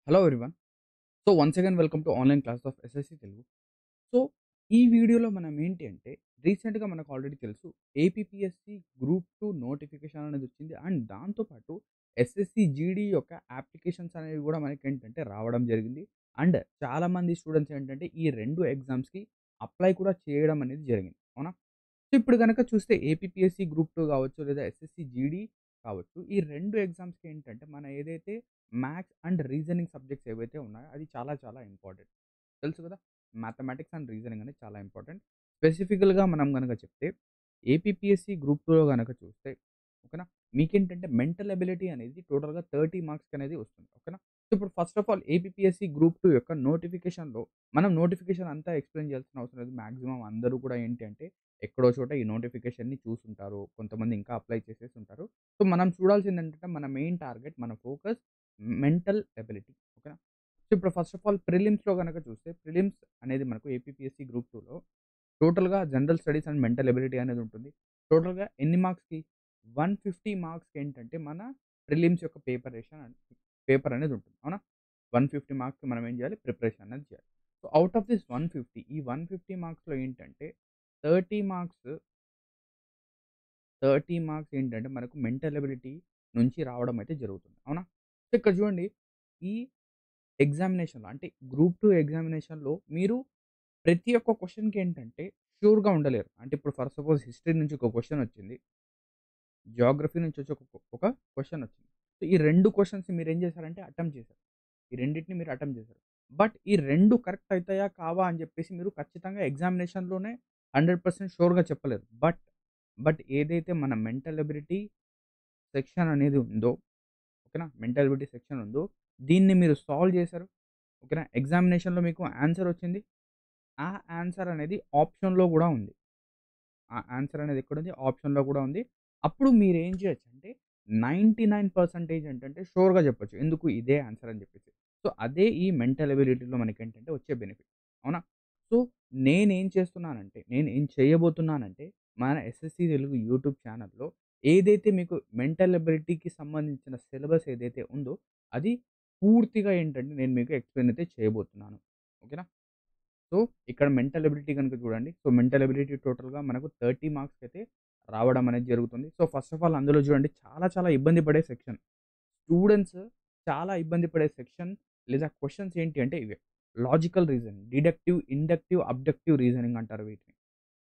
Hello everyone. So, once again welcome to online class of SSC Telugu. So, ఈ వీడియోలో మనం ఏంటి అంటే, రీసెంట్‌గా మనకు ఆల్రెడీ తెలుసు ఏపీపీఎస్‌సి గ్రూప్ 2 నోటిఫికేషన్ అనేది వచ్చింది. అండ్ దాంతో పాటు ఎస్ఎస్‌సి జీడీ యొక్క అప్లికేషన్స్ అనేవి కూడా మనకేంటంటే రావడం జరిగింది. అండ్ చాలామంది స్టూడెంట్స్ ఏంటంటే, ఈ 2 ఎగ్జామ్స్‌కి అప్లై కూడా చేయడం అనేది జరిగింది. అవునా? సో, ఇప్పుడు గనక చూస్తే ఏపీపీఎస్‌సి గ్రూప్ 2 కావచ్చు, లేదా ఎస్ఎస్‌సి జీడీ కావచ్చు. ఈ 2 ఎగ్జామ్స్‌కి ఏంటంటే, మన ఏదైతే మ్యాథ్స్ అండ్ రీజనింగ్ సబ్జెక్ట్స్ ఏవైతే ఉన్నాయో అది చాలా చాలా ఇంపార్టెంట్. తెలుసు కదా! మ్యాథమెటిక్స్ అండ్ రీజనింగ్ అనేది చాలా ఇంపార్టెంట్. స్పెసిఫికల్‌గా మనం గనక చెప్తే ఏపీపీఎస్‌సి గ్రూప్ 2లో గనక చూస్తే ఓకేనా? మీకేంటంటే మెంటల్ ఎబిలిటీ అనేది టోటల్‌గా 30 మార్క్స్‌కి అనేది వస్తుంది. ఓకేనా? సో, ఇప్పుడు first of all APPSC group 2 యొక్క నోటిఫికేషన్‌లో మనం నోటిఫికేషన్ అంతా ఎక్స్‌ప్లెయిన్ చేయాల్సిన అవసరం లేదు. మాక్సిమం అందరూ కూడా ఏంటి అంటే, ఎక్కడో చోట ఈ నోటిఫికేషన్‌ని చూసుంటారు. కొంతమంది ఇంకా అప్లై చేసేసి ఉంటారు. సో, మనం చూడాల్సింది ఏంటంటే, మన మెయిన్ టార్గెట్, మన ఫోకస్ మెంటల్ ఎబిలిటీ. ఓకేనా? సో, ఇప్పుడు ఫస్ట్ ఆఫ్ ఆల్ ప్రిలిమ్స్‌లో గనక చూస్తే ప్రిలిమ్స్ అనేది మనకు ఏపీపీఎస్‌సి గ్రూప్ 2లో టోటల్‌గా general studies and mental ability అనేది ఉంటుంది. టోటల్‌గా ఎన్ని మార్క్స్‌కి 150 మార్క్స్‌కి ఏంటంటే, మన ప్రిలిమ్స్ యొక్క ప్రిపరేషన్ అండ్ పేపర్ అనేది ఉంటుంది. అవునా? 150 మార్క్స్‌కి మనం ఏం చేయాలి? ప్రిపరేషన్ అనేది చేయాలి. సో, ఔట్ ఆఫ్ దిస్ 150 ఈ 150 మార్క్స్‌లో ఏంటంటే 30 మార్క్స్ 30 మార్క్స్ ఏంటంటే, మనకు మెంటల్ ఎబిలిటీ నుంచి రావడం అయితే జరుగుతుంది. అవునా? సో, ఇక్కడ చూడండి ఈ ఎగ్జామినేషన్‌లో అంటే గ్రూప్ 2 ఎగ్జామినేషన్‌లో మీరు ప్రతి ఒక్క క్వెషన్‌కి ఏంటంటే, ష్యూర్‌గా ఉండలేరు. అంటే ఇప్పుడు ఫర్ సపోజ్ హిస్టరీ నుంచి ఒక క్వెషన్ వచ్చింది. జియోగ్రఫీ నుంచి వచ్చి ఒక ఒక క్వెషన్ వచ్చింది. సో, ఈ 2 క్వెషన్స్ మీరేం చేశారంటే అటెంప్ట్ చేశారు. ఈ రెండిటిని మీరు అటెంప్ట్ చేశారు. బట్ ఈ 2 కరెక్ట్ అయితాయా? కావా? అని చెప్పేసి మీరు ఖచ్చితంగా ఎగ్జామినేషన్‌లోనే 100% ష్యూర్‌గా చెప్పలేరు. బట్, బట్ ఏదైతే మన మెంటల్ ఎబిలిటీ సెక్షన్ అనేది ఉందో ఓకేనా? మెంటల్ ఎబిలిటీ సెక్షన్ ఉందో దీన్ని మీరు సాల్వ్ చేశారు. ఓకేనా? ఎగ్జామినేషన్‌లో మీకు ఆన్సర్ వచ్చింది. ఆ ఆన్సర్ అనేది ఆప్షన్‌లో కూడా ఉంది. ఆ ఆన్సర్ అనేది ఎక్కడుంది? ఆప్షన్‌లో కూడా ఉంది. అప్పుడు మీరేం చేయొచ్చంటే 99% ఏంటంటే ష్యూర్‌గా చెప్పొచ్చు. ఎందుకు? ఇదే ఆన్సర్ అని చెప్పేసి. సో, అదే ఈ మెంటల్ ఎబిలిటీలో మనకేంటంటే వచ్చే బెనిఫిట్. అవునా? సో, నేనేం చేస్తున్నానంటే, నేనేం చేయబోతున్నానంటే, మన ఎస్ఎస్‌సి తెలుగు యూట్యూబ్ ఛానెల్‌లో ఏదైతే మీకు మెంటల్ ఎబిలిటీకి సంబంధించిన సిలబస్ ఏదైతే ఉందో, అది పూర్తిగా ఏంటంటే నేను మీకు ఎక్స్‌ప్లెయిన్ అయితే చేయబోతున్నాను. ఓకేనా? సో, ఇక్కడ మెంటల్ ఎబిలిటీ గనుక చూడండి. సో, మెంటల్ ఎబిలిటీ టోటల్‌గా మనకు 30 మార్క్స్‌కి అయితే రావడం అనేది జరుగుతుంది. సో, ఫస్ట్ ఆఫ్ ఆల్ అందులో చూడండి చాలా చాలా ఇబ్బంది పడే సెక్షన్. స్టూడెంట్స్ చాలా ఇబ్బంది పడే సెక్షన్ లేదా క్వెషన్స్ ఏంటి అంటే ఇవే. Logical reasoning, deductive, inductive, abductive reasoning అంటారు వీటిని.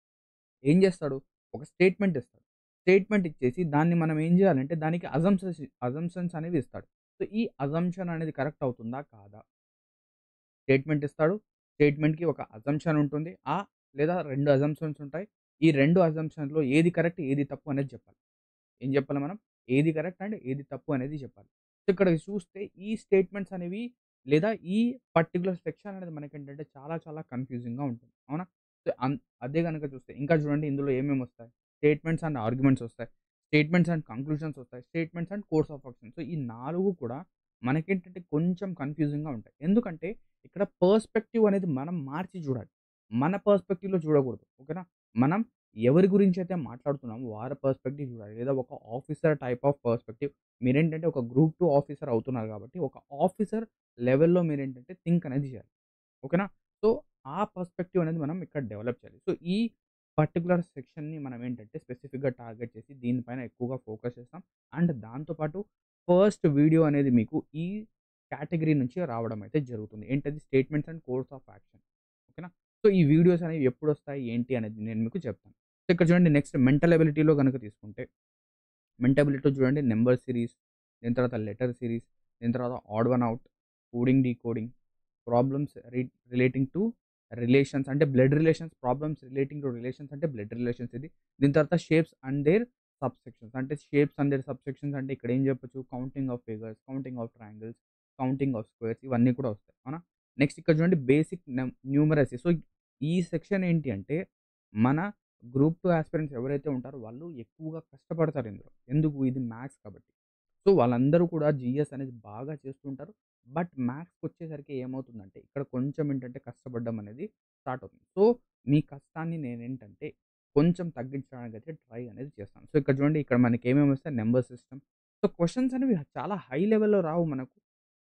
ఏం చేస్తాడు? ఒక స్టేట్మెంట్ ఇస్తాడు. స్టేట్మెంట్ ఇచ్చేసి దాన్ని మనం ఏం చేయాలంటే దానికి అజంప్షన్స్ అజంప్షన్స్ అనేవి ఇస్తాడు. సో, ఈ అజంప్షన్ అనేది కరెక్ట్ అవుతుందా? కాదా? స్టేట్మెంట్ ఇస్తాడు. స్టేట్మెంట్‌కి ఒక అజంప్షన్ ఉంటుంది. ఆ లేదా 2 అజంప్షన్స్ ఉంటాయి. ఈ 2 అజంప్షన్స్‌లో ఏది కరెక్ట్, ఏది తప్పు అనేది చెప్పాలి. ఏం చెప్పాలి మనం? ఏది కరెక్ట్ అండ్ ఏది తప్పు అనేది చెప్పాలి. సో, ఇక్కడ చూస్తే ఈ స్టేట్మెంట్స్ అనేవి లేదా ఈ పర్టిక్యులర్ సెక్షన్ అనేది మనకేంటంటే చాలా చాలా కన్‌ఫ్యూజింగ్‌గా ఉంటుంది. అవునా? సో, అన్ అదే గనక చూస్తే ఇంకా చూడండి ఇందులో ఏమేమి వస్తాయి? స్టేట్మెంట్స్ అండ్ ఆర్గ్యుమెంట్స్ వస్తాయి. స్టేట్మెంట్స్ అండ్ కంక్లూజన్స్ వస్తాయి. Statements and course of action. So, ఈ 4 కూడా మనకేంటంటే కొంచెం కన్‌ఫ్యూజింగ్‌గా ఉంటాయి. ఎందుకంటే ఇక్కడ పర్స్పెక్టివ్ అనేది మనం మార్చి చూడాలి. మన పర్స్పెక్టివ్‌లో చూడకూడదు. ఓకేనా? మనం ఎవరి గురించి అయితే మాట్లాడుతున్నామో వారి పర్స్పెక్టివ్ చూడాలి. లేదా ఒక ఆఫీసర్ టైప్ ఆఫ్ పర్స్పెక్టివ్ మీరేంటంటే ఒక గ్రూప్ 2 ఆఫీసర్ అవుతున్నారు కాబట్టి ఒక ఆఫీసర్ లెవెల్‌లో మీరేంటంటే థింక్ అనేది చేయాలి. ఓకేనా? సో, ఆ పర్స్పెక్టివ్ అనేది మనం ఇక్కడ డెవలప్ చేయాలి. సో, ఈ పర్టిక్యులర్ సెక్షన్‌ని మనం ఏంటంటే స్పెసిఫిక్‌గా టార్గెట్ చేసి దీనిపైన ఎక్కువగా ఫోకస్ చేస్తాం. అండ్ దాంతో పాటు ఫస్ట్ వీడియో అనేది మీకు ఈ కేటగరీ నుంచి రావడం అయితే జరుగుతుంది. ఏంటది? Statements and course of action. ఓకేనా? సో, ఈ వీడియోస్ అనేవి ఎప్పుడొస్తాయి? ఏంటి? అనేది నేను మీకు చెప్తాను. సో, ఇక్కడ చూడండి నెక్స్ట్ మెంటల్ ఎబిలిటీలో గనక తీసుకుంటే మెంటల్ ఎబిలిటీలో చూడండి నంబర్ సిరీస్, దీని తర్వాత లెటర్ సిరీస్, దీని తర్వాత odd one out, coding, decoding, problems re relating to relations అంటే blood relations, problems relating to relations అంటే బ్లడ్ రిలేషన్స్ ఇది. దీని తర్వాత షేప్స్ అండ్ దేర్ సబ్‌సెక్షన్స్ అంటే షేప్స్ అండ్ దేర్ సబ్‌సెక్షన్స్ అంటే ఇక్కడ ఏం చెప్పొచ్చు? Counting of figures, counting of triangles, counting of squares ఇవన్నీ కూడా వస్తాయి. అవునా? నెక్స్ట్ ఇక్కడ చూడండి బేసిక్ నం న్యూమరసీ. సో, ఈ సెక్షన్ ఏంటి అంటే మన గ్రూప్ 2 యాస్పిరెంట్స్ ఎవరైతే ఉంటారో వాళ్ళు ఎక్కువగా కష్టపడతారు ఇందులో. ఎందుకు? ఇది మ్యాథ్స్ కాబట్టి. సో, వాళ్ళందరూ కూడా జీఎస్ అనేది బాగా చేస్తూ ఉంటారు. బట్ మ్యాథ్స్‌కొచ్చేసరికి ఏమవుతుందంటే ఇక్కడ కొంచెం ఏంటంటే కష్టపడడం అనేది స్టార్ట్ అవుతుంది. సో, మీ కష్టాన్ని నేనేంటంటే కొంచెం తగ్గించడానికి అయితే ట్రై అనేది చేస్తాను. సో, ఇక్కడ చూడండి ఇక్కడ మనకి ఏమేమి వస్తాయి? Number system. సో, క్వెషన్స్ అనేవి చాలా హై లెవెల్‌లో రావు మనకు. ఓకేనా?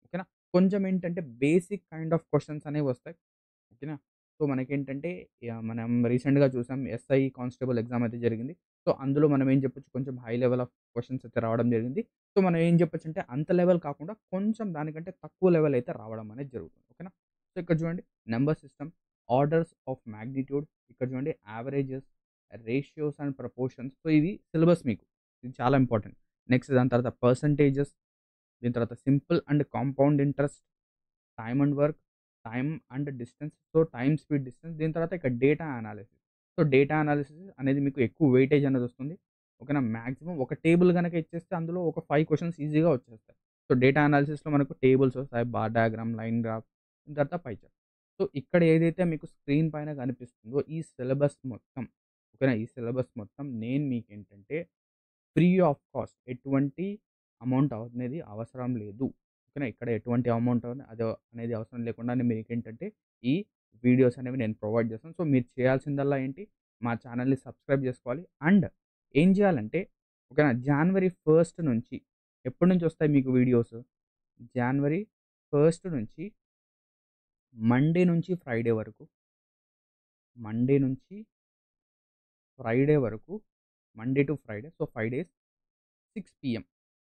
కొంచెం ఏంటంటే బేసిక్ కైండ్ ఆఫ్ క్వెషన్స్ అనేవి వస్తాయి. ఓకేనా? సో, మనకేంటంటే యాహ్! మనం రీసెంట్‌గా చూసాం ఎస్ఐ కానిస్టేబుల్ ఎగ్జామ్ అయితే జరిగింది. సో, అందులో మనం ఏం చెప్పొచ్చు కొంచెం హై లెవెల్ ఆఫ్ క్వెషన్స్ అయితే రావడం జరిగింది. సో, మనం ఏం చెప్పొచ్చంటే అంత లెవెల్ కాకుండా కొంచెం దానికంటే తక్కువ లెవెల్ అయితే రావడం అనేది జరుగుతుంది. ఓకేనా? సో, ఇక్కడ చూడండి number system, orders of magnitude ఇక్కడ చూడండి averages, ratios and proportions so, ఇది సిలబస్ మీకు. ఇది చాలా ఇంపార్టెంట్. నెక్స్ట్ దాని తర్వాత పర్సెంటేజెస్, దీని తర్వాత simple and compound interest, time and work, time and distance so, time, speed, distance దీని తర్వాత ఇక్కడ data analysis. So, data analysis అనేది మీకు ఎక్కువ వెయిటేజ్ అనేది వస్తుంది. ఓకేనా? మాక్సిమం ఒక టేబుల్ గనక ఇచ్చేస్తే అందులో ఒక 5 క్వెషన్స్ ఈజీగా వచ్చేస్తాయి. సో, డేటా అనాలిసిస్‌లో మనకు టేబుల్స్ వస్తాయి. బార్ డయాగ్రామ్, లైన్ గ్రాఫ్ దాని తర్వాత పై చార్ట్. సో, ఇక్కడ ఏదైతే మీకు స్క్రీన్ పైన కనిపిస్తుందో ఈ సిలబస్ మొత్తం ఓకేనా? ఈ సిలబస్ మొత్తం నేను మీకేంటంటే ఫ్రీ ఆఫ్ కాస్ట్ ఎటువంటి అమౌంట్ అనేది అవసరం లేదు. ఓకేనా? ఇక్కడ ఎటువంటి అమౌంట్ అది అనేది అవసరం లేకుండానే మీకేంటంటే ఈ వీడియోస్ అనేవి నేను ప్రొవైడ్ చేస్తాను. సో, మీరు చేయాల్సిందల్లా ఏంటి మా ఛానెల్‌ని సబ్స్క్రైబ్ చేసుకోవాలి. అండ్ ఏం చేయాలంటే ఓకేనా? జాన్వరి 1 నుంచి ఎప్పటి నుంచి వస్తాయి మీకు వీడియోస్? జాన్వరి 1 నుంచి మండే నుంచి ఫ్రైడే వరకు మండే నుంచి ఫ్రైడే వరకు Monday to Friday so, 5 days 6 PM.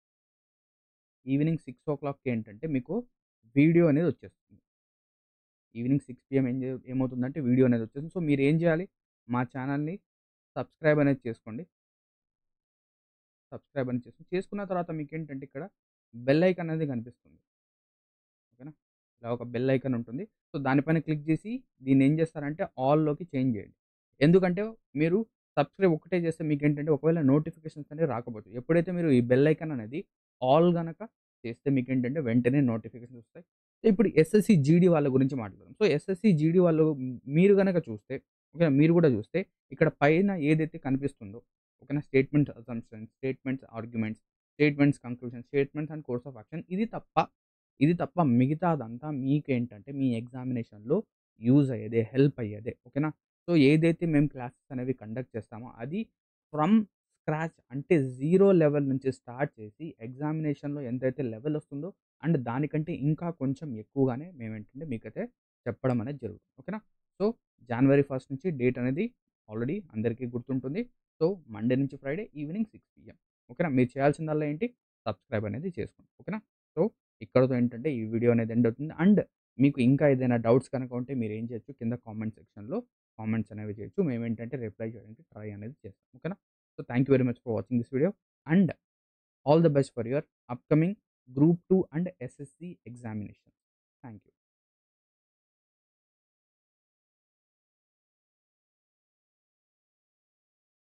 Evening 6:00కి ఏంటంటే మీకు వీడియో అనేది వచ్చేస్తుంది. ఈవినింగ్ 6 పీఎం ఏం జే ఏమవుతుందంటే వీడియో అనేది వచ్చేస్తుంది. సో, మీరేం చేయాలి మా ఛానెల్‌ని సబ్స్క్రైబ్ అనేది చేసుకోండి. సబ్స్క్రైబ్ అనేది చేసుకోండి. చేసుకున్న తర్వాత మీకేంటంటే ఇక్కడ బెల్ ఐకాన్ అనేది కనిపిస్తుంది. ఓకేనా? ఇలా ఒక బెల్ ఐకాన్ ఉంటుంది. సో, దానిపైన క్లిక్ చేసి దీన్ని ఏం చేస్తారంటే ఆల్‌లోకి చేంజ్ చేయండి. ఎందుకంటే మీరు సబ్స్క్రైబ్ ఒక్కటే చేస్తే మీకేంటంటే ఒకవేళ నోటిఫికేషన్స్ అనేవి రాకపోవచ్చు. ఎప్పుడైతే మీరు ఈ బెల్ ఐకాన్ అనేది ఆల్ గనక చేస్తే మీకేంటంటే వెంటనే నోటిఫికేషన్స్ వస్తాయి. ఇప్పుడు ఎస్ఎస్‌సి, జీడీ వాళ్ళ గురించి మాట్లాడదాం. సో, ఎస్ఎస్‌సి, జీడీ వాళ్ళు మీరు గనక చూస్తే ఓకేనా? మీరు కూడా చూస్తే ఇక్కడ పైన ఏదైతే కనిపిస్తుందో ఓకేనా? Statements assumptions, statements arguments, statements conclusion, statements and course of action ఇది తప్ప ఇది తప్ప మిగతాదంతా మీకేంటంటే మీ ఎగ్జామినేషన్‌లో యూజ్ అయ్యేదే, హెల్ప్ అయ్యేదే. ఓకేనా? సో, ఏదైతే మేము క్లాసెస్ అనేవి కండక్ట్ చేస్తామో అది ఫ్రమ్ స్క్రాచ్ అంటే జీరో లెవెల్ నుంచి స్టార్ట్ చేసి ఎగ్జామినేషన్‌లో ఎంతైతే లెవెల్ వస్తుందో అండ్ దానికంటే ఇంకా కొంచెం ఎక్కువగానే మేమేంటంటే మీకైతే చెప్పడం అనేది జరుగుతుంది. ఓకేనా? సో, జాన్వరి 1 నుంచి డేట్ అనేది ఆల్రెడీ అందరికీ గుర్తుంటుంది. సో, మండే నుంచి ఫ్రైడే ఈవినింగ్ 6 పీఎం. ఓకేనా? మీరు చేయాల్సిందల్లా ఏంటి సబ్స్క్రైబ్ అనేది చేసుకోండి. ఓకేనా? సో, ఇక్కడితో ఏంటంటే ఈ వీడియో అనేది ఎండ్ అవుతుంది. అండ్ మీకు ఇంకా ఏదైనా డౌట్స్ కనుక ఉంటే మీరేం చేయొచ్చు కింద కామెంట్ సెక్షన్‌లో కామెంట్స్ అనేవి చేయొచ్చు. మేమేంటంటే రిప్లై చేయడానికి ట్రై అనేది చేస్తాం. ఓకేనా? So, thank you very much for watching this video and all the best for your upcoming group 2 and SSC examinations.